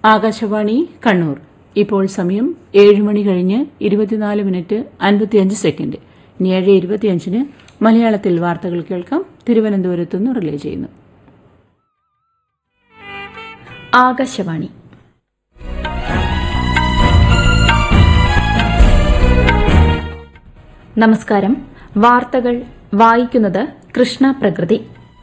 ആകാശവാണി കണ്ണൂർ ഇപ്പോൾ സമയം ഏഴ് മണി കഴിഞ്ഞ് ഇരുപത്തിനാല് മിനിറ്റ് അൻപത്തിയഞ്ച് സെക്കൻഡ് ഇനി ഏഴ് ഇരുപത്തിയഞ്ചിന് മലയാളത്തിൽ വാർത്തകൾ കേൾക്കാം തിരുവനന്തപുരത്ത് നിന്ന് റിലേ ചെയ്യുന്നു ആകാശവാണി നമസ്കാരം വാർത്തകൾ വായിക്കുന്നത് കൃഷ്ണ പ്രകൃതി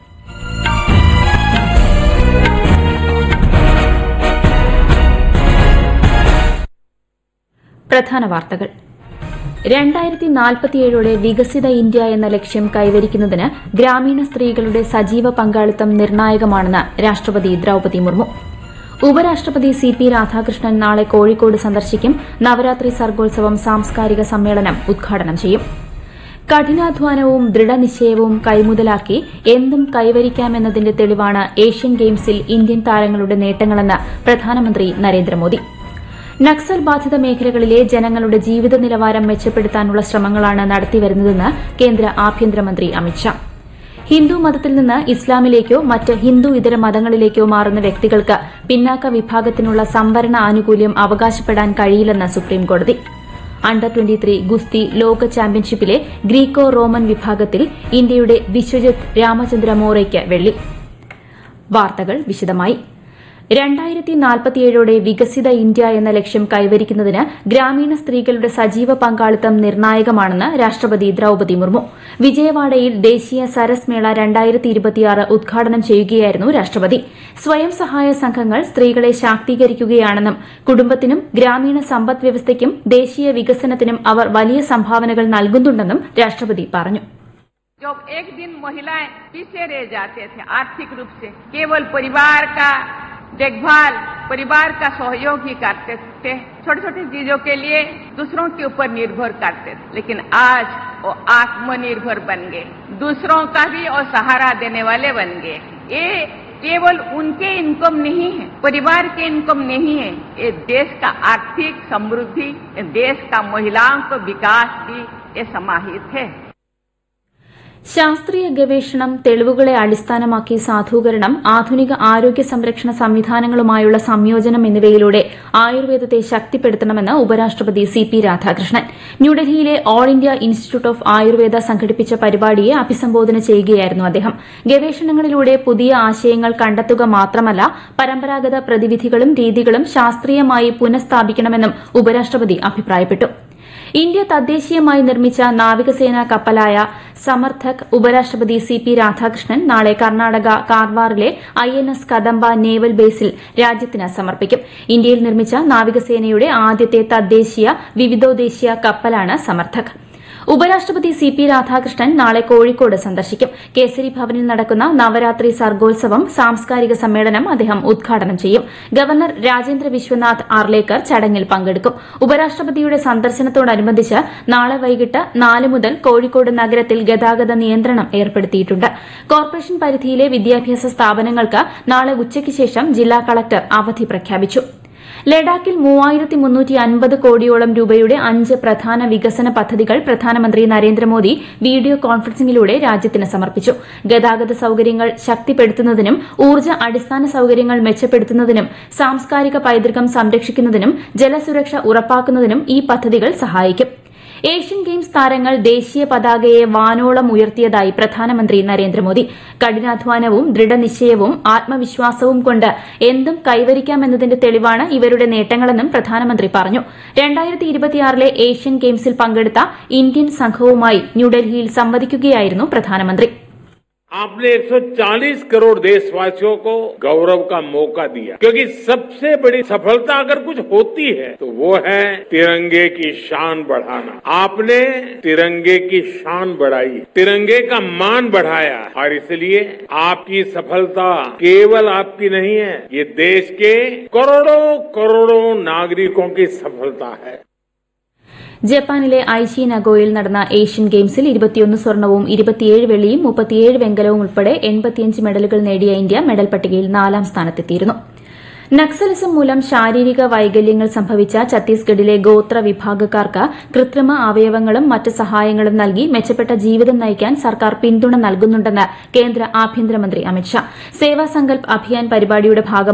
പ്രധാന വാർത്തകൾ രണ്ടായിരത്തി നാൽപ്പത്തിയേഴോടെ വികസിത ഇന്ത്യ എന്ന ലക്ഷ്യം കൈവരിക്കുന്നതിന് ഗ്രാമീണ സ്ത്രീകളുടെ സജീവ പങ്കാളിത്തം നിർണായകമാണെന്ന് രാഷ്ട്രപതി ദ്രൌപതി മുർമു ഉപരാഷ്ട്രപതി സി പി രാധാകൃഷ്ണൻ നാളെ കോഴിക്കോട് സന്ദർശിക്കും നവരാത്രി സർഗോത്സവം സാംസ്കാരിക സമ്മേളനം ഉദ്ഘാടനം ചെയ്യും കഠിനാധ്വാനവും ദൃഢനിശ്ചയവും കൈമുതലാക്കി എന്തും കൈവരിക്കാമെന്നതിന്റെ തെളിവാണ് ഏഷ്യൻ ഗെയിംസിൽ ഇന്ത്യൻ താരങ്ങളുടെ നേട്ടങ്ങളെന്ന് പ്രധാനമന്ത്രി നരേന്ദ്രമോദി നക്സൽ ബാധിത മേഖലകളിലെ ജനങ്ങളുടെ ജീവിത നിലവാരം മെച്ചപ്പെടുത്താനുള്ള ശ്രമങ്ങളാണ് നടത്തിവരുന്നതെന്ന് കേന്ദ്ര ആഭ്യന്തരമന്ത്രി അമിത്ഷാ ഹിന്ദു മതത്തിൽ നിന്ന് ഇസ്ലാമിലേക്കോ മറ്റ് ഹിന്ദു ഇതര മതങ്ങളിലേക്കോ മാറുന്ന വ്യക്തികൾക്ക് പിന്നാക്ക വിഭാഗത്തിനുള്ള സംവരണ ആനുകൂല്യം അവകാശപ്പെടാൻ കഴിയില്ലെന്ന് സുപ്രീംകോടതി അണ്ടർ ട്വന്റി ഗുസ്തി ലോക ചാമ്പ്യൻഷിപ്പിലെ ഗ്രീക്കോ റോമൻ വിഭാഗത്തിൽ ഇന്ത്യയുടെ വിശ്വജിത് രാമചന്ദ്ര മോറയ്ക്ക് വെള്ളി വാർത്തകൾ വിശദമായി രണ്ടായിരത്തി നാൽപ്പത്തിയേഴോടെ വികസിത ഇന്ത്യ എന്ന ലക്ഷ്യം കൈവരിക്കുന്നതിന് ഗ്രാമീണ സ്ത്രീകളുടെ സജീവ പങ്കാളിത്തം നിർണായകമാണെന്ന് രാഷ്ട്രപതി ദ്രൌപതി മുർമു വിജയവാഡയിൽ ദേശീയ സരസ് മേള രണ്ടായിരത്തി ഇരുപത്തിയാറ് ഉദ്ഘാടനം ചെയ്യുകയായിരുന്നു രാഷ്ട്രപതി സ്വയം സഹായ സംഘങ്ങൾ സ്ത്രീകളെ ശാക്തീകരിക്കുകയാണെന്നും കുടുംബത്തിനും ഗ്രാമീണ സമ്പദ് വ്യവസ്ഥയ്ക്കും ദേശീയ വികസനത്തിനും അവർ വലിയ സംഭാവനകൾ നൽകുന്നുണ്ടെന്നും രാഷ്ട്രപതി പറഞ്ഞു जब एक दिन महिलाएं पीछे रह जाते थे आर्थिक रूप से केवल परिवार का देखभाल परिवार का सहयोग ही करते थे छोटे छोटे चीजों के लिए दूसरों के ऊपर निर्भर करते थे लेकिन आज वो आत्मनिर्भर बन गए दूसरों का भी और सहारा देने वाले बन गए ये केवल उनके इनकम नहीं है परिवार के इनकम नहीं है ये देश का आर्थिक समृद्धि देश का महिलाओं का विकास भी ये समाहित है ശാസ്ത്രീയ ഗവേഷണം തെളിവുകളെ അടിസ്ഥാനമാക്കി സാധൂകരണം ആധുനിക ആരോഗ്യ സംരക്ഷണ സംവിധാനങ്ങളുമായുള്ള സംയോജനം എന്നിവയിലൂടെ ആയുർവേദത്തെ ശക്തിപ്പെടുത്തണമെന്ന് ഉപരാഷ്ട്രപതി സി പി രാധാകൃഷ്ണൻ ന്യൂഡൽഹിയിലെ all India institute of Ayurveda സംഘടിപ്പിച്ച പരിപാടിയെ അഭിസംബോധന ചെയ്യുകയായിരുന്നു അദ്ദേഹം ഗവേഷണങ്ങളിലൂടെ പുതിയ ആശയങ്ങൾ കണ്ടെത്തുക മാത്രമല്ല പരമ്പരാഗത പ്രതിവിധികളും രീതികളും ശാസ്ത്രീയമായി പുനഃസ്ഥാപിക്കണമെന്നും ഉപരാഷ്ട്രപതി അഭിപ്രായപ്പെട്ടു ഇന്ത്യ തദ്ദേശീയമായി നിർമ്മിച്ച നാവികസേനാ കപ്പലായ സമർത്ഥക് ഉപരാഷ്ട്രപതി സി പി രാധാകൃഷ്ണൻ നാളെ കർണാടക കാർവാറിലെ I N S Kadamba naval ബേസിൽ രാജ്യത്തിന് സമർപ്പിക്കും ഇന്ത്യയിൽ നിർമ്മിച്ച നാവികസേനയുടെ ആദ്യത്തെ തദ്ദേശീയ വിവിധോദ്ദേശീയ കപ്പലാണ് സമർത്ഥക് ഉപരാഷ്ട്രപതി സി പി രാധാകൃഷ്ണൻ നാളെ കോഴിക്കോട് സന്ദർശിക്കും കേസരി ഭവനിൽ നടക്കുന്ന നവരാത്രി സർഗോത്സവം സാംസ്കാരിക സമ്മേളനം അദ്ദേഹം ഉദ്ഘാടനം ചെയ്യും ഗവർണർ രാജേന്ദ്ര വിശ്വനാഥ് ആർലേക്കർ ചടങ്ങിൽ പങ്കെടുക്കും ഉപരാഷ്ട്രപതിയുടെ സന്ദർശനത്തോടനുബന്ധിച്ച് നാളെ വൈകിട്ട് നാല് മുതൽ കോഴിക്കോട് നഗരത്തിൽ ഗതാഗത നിയന്ത്രണം ഏർപ്പെടുത്തിയിട്ടുണ്ട് കോർപ്പറേഷൻ പരിധിയിലെ വിദ്യാഭ്യാസ സ്ഥാപനങ്ങൾക്ക് നാളെ ഉച്ചയ്ക്ക് ശേഷം ജില്ലാ കളക്ടർ അവധി പ്രഖ്യാപിച്ചു ലഡാക്കിൽ മൂവായിരത്തി മുന്നൂറ്റി അൻപത് കോടിയോളം രൂപയുടെ അഞ്ച് പ്രധാന വികസന പദ്ധതികൾ പ്രധാനമന്ത്രി നരേന്ദ്രമോദി വീഡിയോ കോൺഫറൻസിംഗിലൂടെ രാജ്യത്തിന് സമർപ്പിച്ചു ഗതാഗത സൌകര്യങ്ങൾ ശക്തിപ്പെടുത്തുന്നതിനും ഊർജ്ജ അടിസ്ഥാന സൌകര്യങ്ങൾ മെച്ചപ്പെടുത്തുന്നതിനും സാംസ്കാരിക പൈതൃകം സംരക്ഷിക്കുന്നതിനും ജലസുരക്ഷ ഉറപ്പാക്കുന്നതിനും ഈ പദ്ധതികൾ സഹായിക്കും ഏഷ്യൻ ഗെയിംസ് താരങ്ങൾ ദേശീയ പതാകയെ വാനോളം ഉയർത്തിയതായി പ്രധാനമന്ത്രി നരേന്ദ്രമോദി കഠിനാധ്വാനവും ദൃഢനിശ്ചയവും ആത്മവിശ്വാസവും കൊണ്ട് എന്തും കൈവരിക്കാമെന്നതിന്റെ തെളിവാണ് ഇവരുടെ നേട്ടങ്ങളെന്നും പ്രധാനമന്ത്രി പറഞ്ഞു രണ്ടായിരത്തി ഇരുപത്തിയാറിലെ ഏഷ്യൻ ഗെയിംസിൽ പങ്കെടുത്ത ഇന്ത്യൻ സംഘവുമായി ന്യൂഡൽഹിയിൽ സംവദിക്കുകയായിരുന്നു പ്രധാനമന്ത്രി आपने 140 करोड़ देशवासियों को गौरव का मौका दिया क्योंकि सबसे बड़ी सफलता अगर कुछ होती है तो वो है तिरंगे की शान बढ़ाना आपने तिरंगे की शान बढ़ाई तिरंगे का मान बढ़ाया और इसलिए आपकी सफलता केवल आपकी नहीं है ये देश के करोड़ों करोड़ों नागरिकों की सफलता है ജപ്പാനിലെ ഐഷി നഗോയിൽ നടന്ന ഏഷ്യൻ ഗെയിംസിൽ ഇരുപത്തിയൊന്ന് സ്വർണവും ഇരുപത്തിയേഴ് വെള്ളിയും മുപ്പത്തിയേഴ് വെങ്കലവും ഉൾപ്പെടെ എൺപത്തിയഞ്ച് മെഡലുകൾ നേടിയ ഇന്ത്യ മെഡൽ പട്ടികയിൽ നാലാം സ്ഥാനത്തെത്തിയിരുന്നു നക്സലിസം മൂലം ശാരീരിക വൈകല്യങ്ങൾ സംഭവിച്ച ഛത്തീസ്ഗഡിലെ ഗോത്ര വിഭാഗക്കാർക്ക് കൃത്രിമ അവയവങ്ങളും മറ്റ് സഹായങ്ങളും നൽകി മെച്ചപ്പെട്ട ജീവിതം നയിക്കാൻ സർക്കാർ പിന്തുണ നൽകുന്നുണ്ടെന്ന് കേന്ദ്ര ആഭ്യന്തരമന്ത്രി അമിത്ഷാ സേവാ സങ്കൽപ് അഭിയാൻ പരിപാടിയുടെ ഭാഗമായി